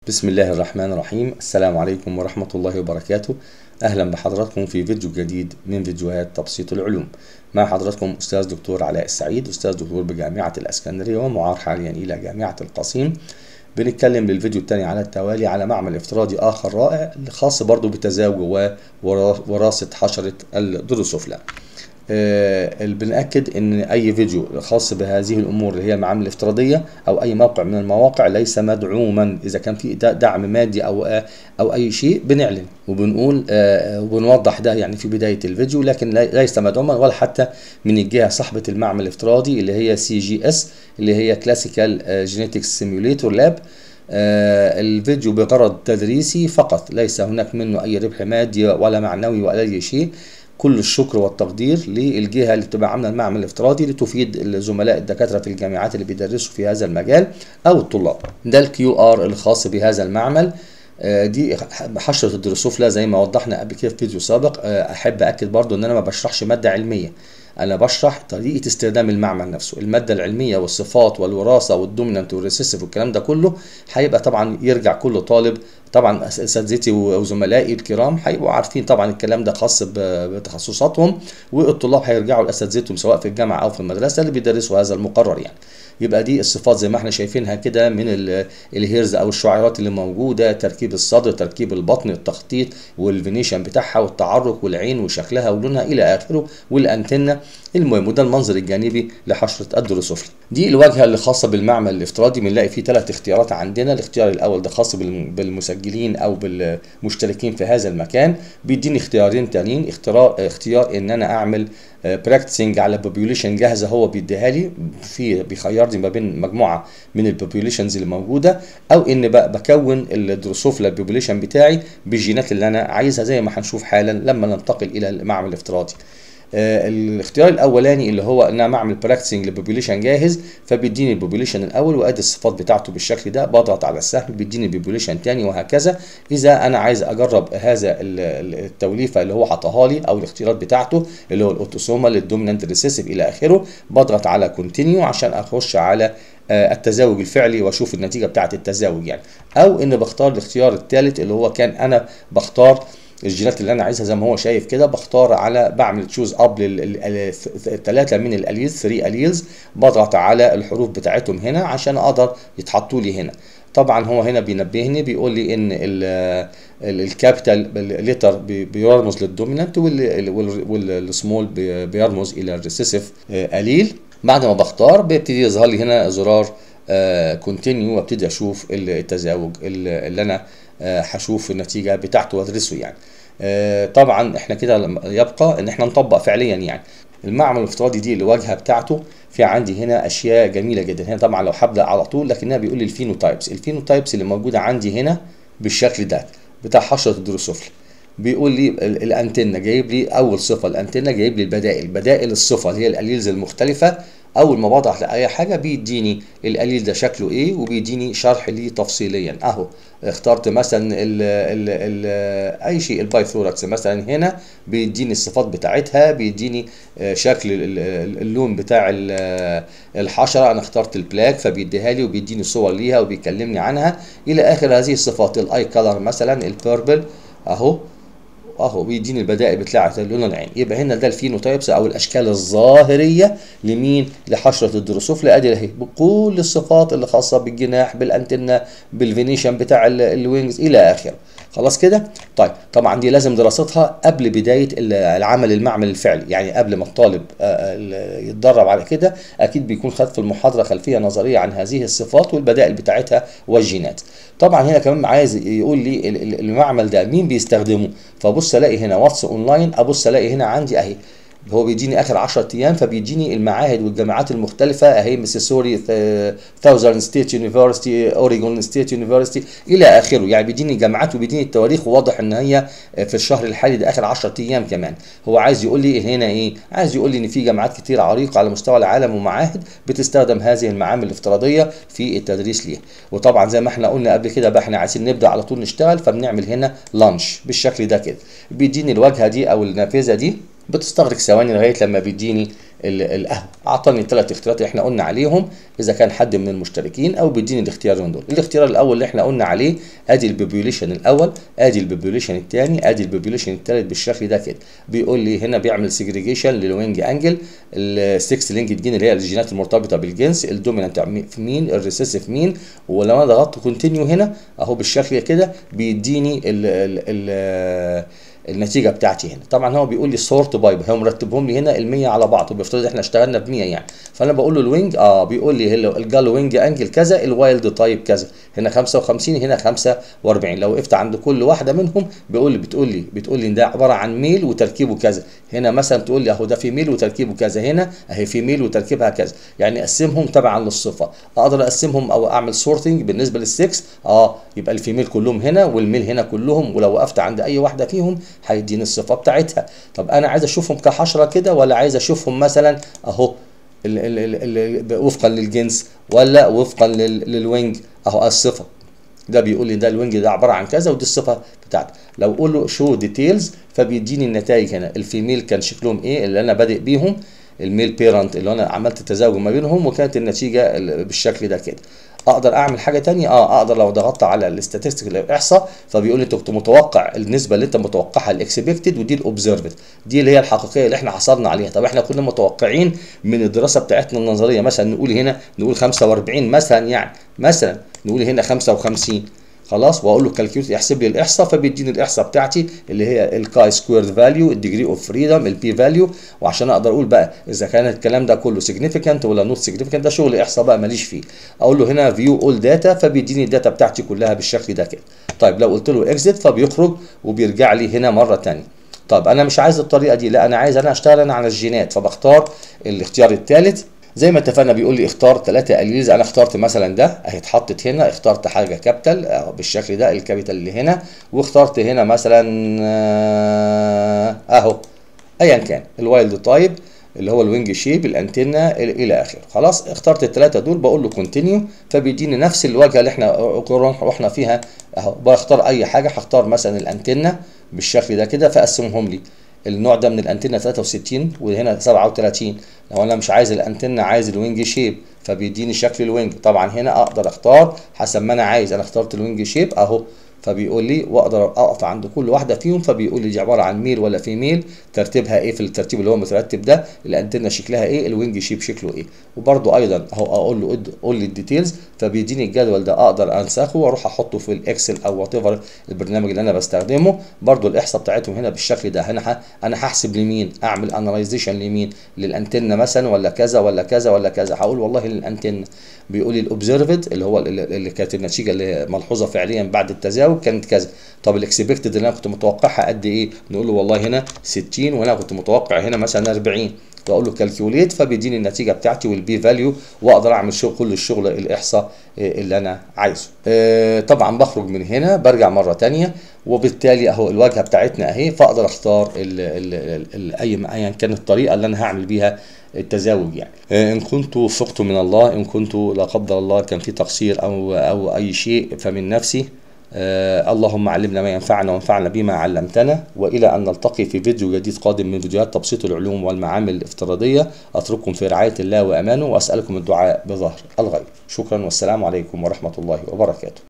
بسم الله الرحمن الرحيم السلام عليكم ورحمة الله وبركاته أهلا بحضراتكم في فيديو جديد من فيديوهات تبسيط العلوم مع حضراتكم أستاذ دكتور علاء السعيد أستاذ دكتور بجامعة الأسكندرية ومعار حاليا إلى جامعة القصيم بنتكلم للفيديو الثاني على التوالي على معمل افتراضي آخر رائع خاص برضو بتزاوج ووراثة حشرة الدروسوفلا آه، بنأكد ان اي فيديو خاص بهذه الامور اللي هي المعامل الافتراضيه او اي موقع من المواقع ليس مدعوما اذا كان في دعم مادي او او اي شيء بنعلن وبنقول آه، وبنوضح ده يعني في بدايه الفيديو لكن ليس مدعوما ولا حتى من الجهه صاحبه المعمل الافتراضي اللي هي سي جي اس اللي هي كلاسيكال جينيتكس سيميوليتور لاب الفيديو بغرض تدريسي فقط ليس هناك منه اي ربح مادي ولا معنوي ولا اي شيء كل الشكر والتقدير للجهه اللي بتبقى عامله المعمل الافتراضي لتفيد الزملاء الدكاتره في الجامعات اللي بيدرسوا في هذا المجال او الطلاب ده الكيو ار الخاص بهذا المعمل دي حشره الدروسوفلا زي ما وضحنا قبل كده في فيديو سابق احب اكد برضو ان انا ما بشرحش ماده علميه انا بشرح طريقه استخدام المعمل نفسه الماده العلميه والصفات والوراثه والدومينانت والريسيسيف والكلام ده كله هيبقى طبعا يرجع كل طالب طبعا اساتذتي وزملائي الكرام هيبقوا عارفين طبعا الكلام ده خاص بتخصصاتهم والطلاب هيرجعوا لاساتذتهم سواء في الجامعه او في المدرسه اللي بيدرسوا هذا المقرر يعني يبقى دي الصفات زي ما احنا شايفينها كده من الهيرز او الشعيرات اللي موجوده تركيب الصدر تركيب البطن التخطيط والفينيشن بتاعها والتعرق والعين وشكلها ولونها الى اخره والانتنه المهم وده المنظر الجانبي لحشره الدروسوفلا دي الواجهه اللي خاصه بالمعمل الافتراضي بنلاقي فيه ثلاث اختيارات عندنا الاختيار الاول ده خاص بالمسجلين او بالمشتركين في هذا المكان بيديني اختيارين تانيين اختيار اختيار ان انا اعمل براكتسنج على بوبيوليشن جاهزه هو بيديها لي في بيخيرني ما بين مجموعه من البوبيوليشنز اللي موجوده او ان بكون الدروسوفلا البوبيوليشن بتاعي بالجينات اللي انا عايزها زي ما هنشوف حالا لما ننتقل الى المعمل الافتراضي آه الاختيار الاولاني اللي هو ان انا اعمل براكتسنج لبوبوليشن جاهز فبيديني البوبوليشن الاول وادي الصفات بتاعته بالشكل ده بضغط على السهم بيديني بوبوليشن تاني وهكذا اذا انا عايز اجرب هذا التوليفه اللي هو حطها لي او الاختيارات بتاعته اللي هو الاوتوسومال الدومينانت ريسيسيف الى اخره بضغط على كونتينيو عشان اخش على التزاوج الفعلي واشوف النتيجه بتاعه التزاوج يعني او ان بختار الاختيار الثالث اللي هو كان انا بختار الجينات اللي انا عايزها زي ما هو شايف كده بختار على بعمل تشوز اب للثلاثه من الاليلز 3 اليلز بضغط على الحروف بتاعتهم هنا عشان اقدر يتحطوا لي هنا طبعا هو هنا بينبهني بيقول لي ان الكابيتال ليتر بيرمز للدومينانت والسمول بيرمز الى الريسيسيف اليل بعد ما بختار بيبتدي يظهر لي هنا زرار كونتينيو وابتدي اشوف التزاوج اللي انا هشوف النتيجه بتاعته وادرسه يعني طبعا احنا كده يبقى ان احنا نطبق فعليا يعني المعمل الافتراضي دي الواجهه بتاعته في عندي هنا اشياء جميله جدا هنا طبعا لو هبدا على طول لكنها بيقول لي الفينوتايبس الفينوتايبس اللي موجوده عندي هنا بالشكل ده بتاع حشره الدروسوفلا بيقول لي الانتنه جايب لي اول صفه الانتنه جايب لي البدائل بدائل الصفه اللي هي الاليلز المختلفه اول ما بضغط لاي حاجه بيديني القليل ده شكله ايه وبيديني شرح ليه تفصيليا اهو اخترت مثلا ال ال ال اي شيء البايثوركس مثلا هنا بيديني الصفات بتاعتها بيديني شكل اللون بتاع الحشره انا اخترت البلاك فبيديها لي وبيديني صور ليها وبيكلمني عنها الى اخر هذه الصفات الاي كلر مثلا البيربل اهو اهو بيديني البدائل بتاعه اللون العين يبقى هنا ده الفينوتايبس او الاشكال الظاهريه لمين لحشره الدروسوفلا ادي اهي بكل الصفات اللي خاصه بالجناح بالانتنه بالفينيشن بتاع الوينجز الى اخره خلاص كده طيب طبعا دي لازم دراستها قبل بدايه العمل المعمل الفعلي يعني قبل ما الطالب يتدرب على كده اكيد بيكون خد في المحاضره خلفيه نظريه عن هذه الصفات والبدائل بتاعتها والجينات طبعا هنا كمان عايز يقول لي المعمل ده مين بيستخدمه فبص الاقي هنا واتس اونلاين ابص الاقي هنا عندي اهي هو بيديني اخر 10 ايام فبيديني المعاهد والجامعات المختلفه اهي ميسيسوري ثاوزرن ستيت يونيفرستي اوريجون ستيت يونيفرستي الى اخره يعني بيديني جامعات وبيديني التواريخ وواضح ان هي في الشهر الحالي ده اخر 10 ايام كمان هو عايز يقول لي هنا ايه عايز يقول لي ان في جامعات كتير عريقه على مستوى العالم ومعاهد بتستخدم هذه المعامل الافتراضيه في التدريس ليها وطبعا زي ما احنا قلنا قبل كده بقى احنا عايزين نبدا على طول نشتغل فبنعمل هنا لانش بالشكل ده كده بيديني الواجهه دي او النافذه دي بتستغرق ثواني لغايه لما بيديني القهوه اعطاني الثلاث اختيارات اللي احنا قلنا عليهم اذا كان حد من المشتركين او بيديني الاختيارين دول الاختيار الاول اللي احنا قلنا عليه ادي البوبيوليشن الاول ادي البوبيوليشن الثاني ادي البوبيوليشن الثالث بالشكل ده كده بيقول لي هنا بيعمل سيجريجيشن للوينج انجل السكس لينك جين اللي هي الجينات المرتبطه بالجنس الدومينانت في مين الريسيسيف مين ولو انا ضغطت كونتينيو هنا اهو بالشكل كده بيديني ال ال ال النتيجه بتاعتي هنا طبعا هو بيقول لي سورت باي هو مرتبهم لي هنا ال100 على بعض وبيفترض احنا اشتغلنا ب 100 يعني فانا بقول له الوينج اه بيقول لي الجال وينج انجل كذا الوايلد تايب كذا هنا 55 هنا 45 لو وقفت عند كل واحده منهم بيقول لي بتقول لي بتقول لي ده عباره عن ميل وتركيبه كذا هنا مثلا تقول لي اهو ده في ميل وتركيبه كذا هنا اهي في ميل وتركيبها كذا يعني اقسمهم تبعا للصفه اقدر اقسمهم او اعمل سورتنج بالنسبه للسكس اه يبقى الفيميل كلهم هنا والميل هنا كلهم ولو وقفت عند اي واحده فيهم هيديني الصفه بتاعتها طب انا عايز اشوفهم كحشره كده ولا عايز اشوفهم مثلا اهو ال ال ال وفقا للجنس ولا وفقا للوينج اهو الصفه ده بيقول لي ده الوينج ده عباره عن كذا ودي الصفه بتاعتي لو اقول له شو ديتيلز فبيديني النتائج هنا الفيميل كان شكلهم ايه اللي انا بادئ بيهم الميل بيرنت اللي انا عملت التزاوج ما بينهم وكانت النتيجه بالشكل ده كده اقدر اعمل حاجه تانية اه اقدر لو ضغطت على الاستاتستيك الاحصاء فبيقول لي انت كنت متوقع النسبه اللي انت متوقعها الاكسبكتد ودي الاوبزرفد دي اللي هي الحقيقيه اللي احنا حصلنا عليها طب احنا كنا متوقعين من الدراسه بتاعتنا النظريه مثلا نقول هنا نقول 45 مثلا يعني مثلا نقول هنا 55 خلاص واقول له كالكيوت يحسب لي الاحصاء فبيديني الاحصاء بتاعتي اللي هي الكاي سكويرد فاليو الديجري اوف فريدم البي فاليو وعشان اقدر اقول بقى اذا كان الكلام ده كله سيجنيفيكانت ولا نوت سيجنيفيكانت ده شغل احصاء بقى ماليش فيه اقول له هنا فيو اول داتا فبيديني الداتا بتاعتي كلها بالشكل ده كده طيب لو قلت له اكزيت فبيخرج وبيرجع لي هنا مره ثانيه طب انا مش عايز الطريقه دي لا انا عايز انا اشتغل انا على الجينات فبختار الاختيار الثالث زي ما اتفقنا بيقول لي اختار ثلاثة اليلز انا اخترت مثلا ده اهي اتحطت هنا اخترت حاجه كابيتال بالشكل ده الكابيتال اللي هنا واخترت هنا مثلا اهو ايا كان الوايلد تايب اللي هو الوينج شيب الانتنه الى اخره خلاص اخترت الثلاثه دول بقول له كونتينيو فبيديني نفس الواجهه اللي احنا رحنا فيها اهو بختار اي حاجه هختار مثلا الانتنه بالشكل ده كده فاقسمهم لي النوع ده من الانتنه 63 وهنا 37 لو انا مش عايز الانتنه عايز الوينج شيب فبيديني شكل الوينج طبعا هنا اقدر اختار حسب ما انا عايز انا اخترت الوينج شيب اهو فبيقول لي واقدر اقف عند كل واحده فيهم فبيقول لي دي عباره عن ميل ولا فيميل ترتيبها ايه في الترتيب اللي هو مترتب ده الانتنه شكلها ايه الوينج شيب شكله ايه وبرده ايضا اهو اقول له قول لي الديتيلز فبيديني الجدول ده اقدر انسخه واروح احطه في الاكسل او وات ايفر البرنامج اللي انا بستخدمه برده الاحصاء بتاعتهم هنا بالشكل ده هنا انا هحسب لمين اعمل اناليزيشن لمين للانتنه مثلا ولا كذا ولا كذا ولا كذا هقول والله للانتنه بيقول لي الاوبزرفد اللي هو اللي كانت النتيجه اللي ملحوظه فعليا بعد التزاوج كانت كذا طب الاكسبكتد اللي انا كنت متوقعها قد ايه نقول له والله هنا 60 وانا كنت متوقع هنا مثلا 40 واقول له كالكيوليت فبيديني النتيجه بتاعتي والبي فاليو واقدر اعمل شغل كل الشغل الاحصاء اللي انا عايزه آه طبعا بخرج من هنا برجع مره ثانيه وبالتالي اهو الواجهه بتاعتنا اهي فاقدر اختار ال ال ال ال اي ايا كانت الطريقه اللي انا هعمل بيها التزاوج يعني آه ان كنت وفقت من الله ان كنت لا قدر الله كان في تقصير او او اي شيء فمن نفسي آه اللهم علمنا ما ينفعنا وانفعنا بما علمتنا والى ان نلتقي في فيديو جديد قادم من فيديوهات تبسيط العلوم والمعامل الافتراضيه اترككم في رعايه الله وامانه واسالكم الدعاء بظهر الغيب شكرا والسلام عليكم ورحمه الله وبركاته